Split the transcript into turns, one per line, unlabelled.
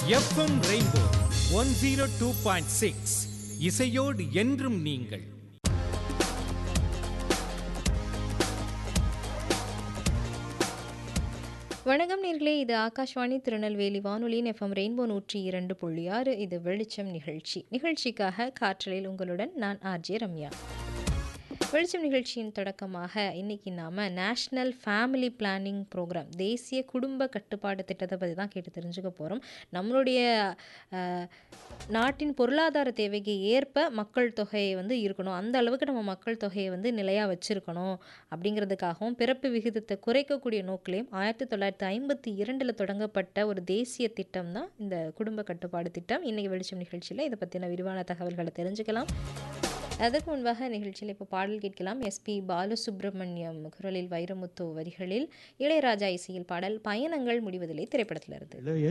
FM rainbow one zero two point six இசையோடு என்றும் நீங்கள்
வணக்கம் நேர்களே இது ஆகாஷ்வாணி திருநெல்வேலி வானொலியின் எஃப்எம் ரெயின்போ நூற்றி இரண்டு புள்ளி ஆறு இது வெளிச்சம் நிகழ்ச்சி நிகழ்ச்சிக்காக காற்றலில் உங்களுடன் நான் ஆர்ஜே ரம்யா வெளிச்சம் நிகழ்ச்சியின் தொடக்கமாக இன்னைக்கு நாம் நேஷ்னல் ஃபேமிலி பிளானிங் ப்ரோக்ராம் தேசிய குடும்ப கட்டுப்பாடு திட்டத்தை பற்றி தான் கேட்டு தெரிஞ்சுக்க போகிறோம் நம்மளுடைய அஹ், நாட்டின் பொருளாதார தேவைக்கு ஏற்ப மக்கள் தொகையை வந்து இருக்கணும் அந்த அளவுக்கு நம்ம மக்கள் தொகையை வந்து நிலையாக வச்சுருக்கணும் அப்படிங்கிறதுக்காகவும் பிறப்பு விகிதத்தை குறைக்கக்கூடிய நோக்கிலையும் ஆயிரத்தி தொள்ளாயிரத்தி ஐம்பத்தி இரண்டில் தொடங்கப்பட்ட ஒரு தேசிய திட்டம் தான் இந்த குடும்ப கட்டுப்பாடு திட்டம் இன்றைக்கி வெளிச்சம் நிகழ்ச்சியில் இதை பற்றின விரிவான தகவல்களை தெரிஞ்சுக்கலாம் அதற்கு முன்பாக நிகழ்ச்சியில் இப்போ பாடல் கேட்கலாம் எஸ்பி பாலசுப்ரமணியம் குரலில் வைரமுத்து வரிகளில் இளையராஜா இசையில் பாடல் பயணங்கள் முடிவதில்லை திரைப்படத்திலிருந்து
இளைய